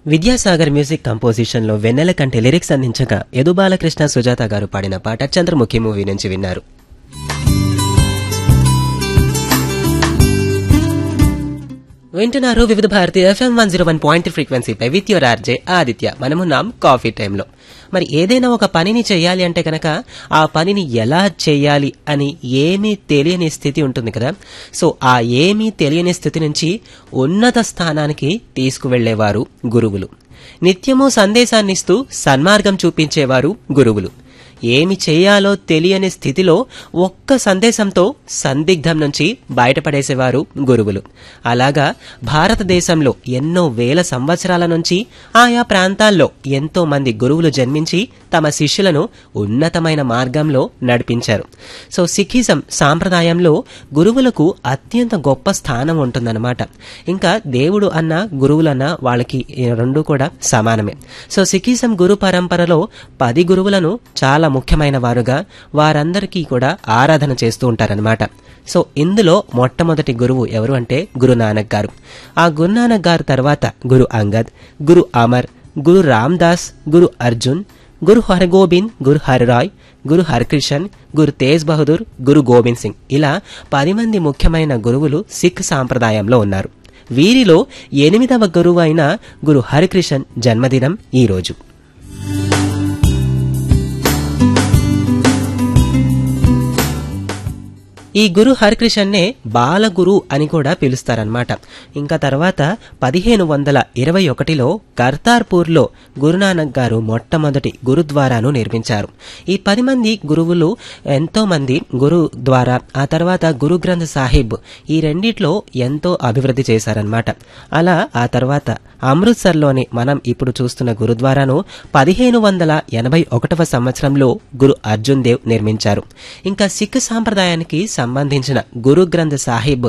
Vidyasagar music కంపోజిషన్లో వెన్నెల కంటే lyrics అందించగా యదు బాలకృష్ణ సుజాత గారు పాడిన పాట చంద్రముఖి మూవీ నుంచి విన్నారు వింటున్నారు Vividh Bharati FM one zero one point ఫ్రీక్వెన్సీపై విత్ యువర్ ఆర్జే ఆదిత్య మనమున్నాం కాఫీ టైంలో మరి ఏదైనా ఒక పనిని చేయాలి అంటే కనుక ఆ పనిని ఎలా చేయాలి అని ఏమీ తెలియని స్థితి ఉంటుంది కదా సో ఆ ఏమీ తెలియని స్థితి నుంచి ఉన్నత స్థానానికి తీసుకువెళ్లేవారు గురువులు నిత్యము సందేశాన్నిస్తూ సన్మార్గం చూపించేవారు గురువులు ఏమి చేయాలో తెలియని స్థితిలో ఒక్క సందేశంతో సందిగ్ధం నుంచి బయటపడేసేవారు గురువులు అలాగా భారతదేశంలో ఎన్నో వేల సంవత్సరాల నుంచి ఆయా ప్రాంతాల్లో ఎంతో మంది గురువులు జన్మించి తమ శిష్యులను ఉన్నతమైన మార్గంలో నడిపించారు సో సిఖిజం సాంప్రదాయంలో గురువులకు అత్యంత గొప్ప స్థానం ఉంటుందన్నమాట ఇంకా దేవుడు అన్న గురువులన్న వాళ్ళకి ఈ రెండు కూడా సమానమే సో సిఖిజం గురు పరంపరలో పది గురువులను చాలా ముఖ్యమైన వారుగా వారందరికీ కూడా ఆరాధన చేస్తూ ఉంటారనమాట సో ఇందులో మొట్టమొదటి గురువు ఎవరు అంటే గురునానక్ గారు ఆ గురునానక్ గారు తర్వాత గురు అంగద్ గురు అమర్ గురు రామ్దాస్ గురు అర్జున్ గురు హరగోబింద్ గురు హరిరాయ్ గురు హరికృషన్ గురు తేజ్ బహదూర్ గురు గోబింద్ సింగ్ ఇలా పది మంది ముఖ్యమైన గురువులు సిక్ సాంప్రదాయంలో ఉన్నారు వీరిలో ఎనిమిదవ గురువు అయిన గురు హరికృషన్ జన్మదినం ఈ రోజు ఈ గురు హరికృష్ణన్నే బాలగురు అని కూడా పిలుస్తారనమాట ఇంకా తర్వాత పదిహేను వందల ఇరవై ఒకటిలో కర్తార్పూర్లో గురునానక్ గారు మొట్టమొదటి గురుద్వారాను నిర్మించారు ఈ పది మంది గురువులు ఎంతో మంది గురు ద్వారా ఆ తర్వాత గురు గ్రంథ్ సాహిబ్ ఈ రెండిట్లో ఎంతో అభివృద్ధి చేశారనమాట అలా ఆ తర్వాత అమృత్సర్లోని మనం ఇప్పుడు చూస్తున్న గురుద్వారాను పదిహేను వందల ఎనభై ఒకటవ సంవత్సరంలో గురు అర్జున్ దేవ్ నిర్మించారు ఇంకా సిక్ సాంప్రదాయానికి సంబంధించిన గురు గ్రంథ్ సాహిబ్